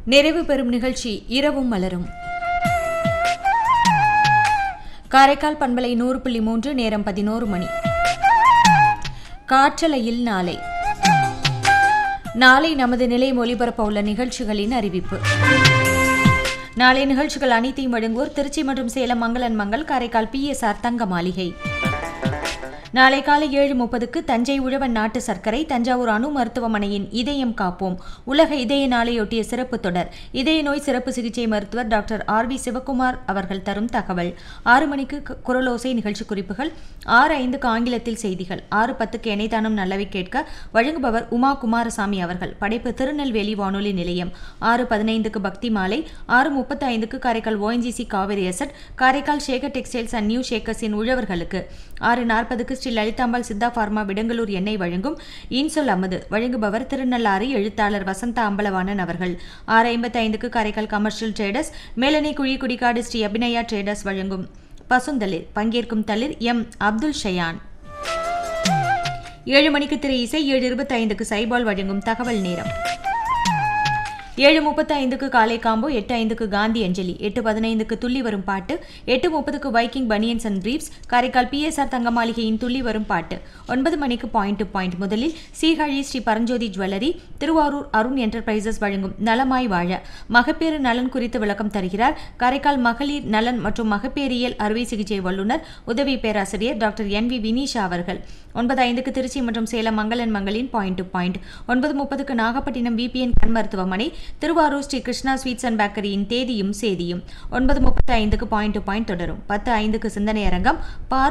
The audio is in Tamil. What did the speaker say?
நிறைவு பெறும் நிகழ்ச்சி இரவும் மலரும் காரைக்கால் பண்பலை நூறு புள்ளி மூன்று நேரம் பதினோரு மணி காற்றலையில் நாளை நாளை நமது நிலையம் ஒலிபரப்ப உள்ள நிகழ்ச்சிகளின் அறிவிப்பு நாளை நிகழ்ச்சிகள் அனைத்தையும் வழங்குவோர் திருச்சி மற்றும் சேலம் மங்களன் மங்கள் காரைக்கால் பிஎஸ்ஆர் தங்க மாளிகை நாளை காலை ஏழு முப்பதுக்கு தஞ்சை உழவன் நாட்டு சர்க்கரை தஞ்சாவூர் அணு மருத்துவமனையின் இதயம் காப்போம் உலக இதய நாளையொட்டிய சிறப்பு தொடர் இதய நோய் சிறப்பு சிகிச்சை மருத்துவர் டாக்டர் ஆர் வி சிவகுமார் அவர்கள் தரும் தகவல் ஆறு மணிக்கு கு- குரலோசை நிகழ்ச்சி குறிப்புகள் ஆறு ஐந்துக்கு ஆங்கிலத்தில் செய்திகள் ஆறு பத்துக்கு இணைதானம் நல்லவை கேட்க வழங்குபவர் உமா குமாரசாமி அவர்கள் படைப்பு திருநெல்வேலி வானொலி நிலையம் ஆறு பதினைந்துக்கு பக்தி மாலை ஆறு முப்பத்தி ஐந்துக்கு Karaikal ONGC Kaviri asset Karaikal Shekar textiles and new ஷேக்கர்ஸின் உழவர்களுக்கு ஆறு நாற்பதுக்கு ஸ்ரீ லலிதாம்பாள் சித்தா பார்மா விடங்கலூர் எண்ணெய் வழங்கும் இன்சொல் அமது வழங்குபவர் திருநள்ளாறு எழுத்தாளர் வசந்தா அம்பலவாணன் அவர்கள் ஆறு ஐம்பத்தி ஐந்துக்கு காரைக்கால் கமர்ஷியல் ட்ரேடர்ஸ் மேலனை குழி குடிக்காடு ஸ்ரீ அபிநயா ட்ரேடர்ஸ் வழங்கும் பசுந்தளிர் பங்கேற்கும் தளிர் எம் அப்துல் ஷயான் ஏழு மணிக்கு திரை இசை ஏழு இருபத்தி ஐந்துக்கு சைபால் வழங்கும் தகவல் நேரம் ஏழு முப்பத்தி ஐந்துக்கு காலை காம்போ எட்டு ஐந்துக்கு காந்தி அஞ்சலி எட்டு பதினைந்துக்கு துள்ளி வரும் பாட்டு எட்டு முப்பதுக்கு viking banians and briefs Karaikal BSR தங்க மாளிகையின் துள்ளி வரும் பாட்டு ஒன்பது மணிக்கு பாயிண்ட் டு பாயிண்ட் முதலில் சீர்காழி ஸ்ரீ பரஞ்சோதி ஜுவல்லரி திருவாரூர் அருண் என்டர்பிரைசஸ் வழங்கும் நலமாய் வாழ மகப்பேறு நலன் குறித்து விளக்கம் தருகிறார் காரைக்கால் மகளிர் நலன் மற்றும் மகப்பேறியல் அறுவை சிகிச்சை வல்லுநர் உதவி பேராசிரியர் டாக்டர் என் வி வினிஷா அவர்கள் ஒன்பது ஐந்துக்கு திருச்சி மற்றும் சேலம் மங்களன் மங்களின் பாயிண்ட் டு பாயிண்ட் ஒன்பது முப்பதுக்கு நாகப்பட்டினம் விபிஎன் கண் மருத்துவமனை திருவாரூர் ஸ்ரீ கிருஷ்ணா ஸ்வீட்ஸ் அண்ட் பேக்கரியின் தேதியும் சேதியும் ஒன்பது முப்பத்தி ஐந்துக்கு பாயிண்ட் டு பாயிண்ட் தொடரும் பத்து ஐந்துக்கு சிந்தனை அரங்கம் பார்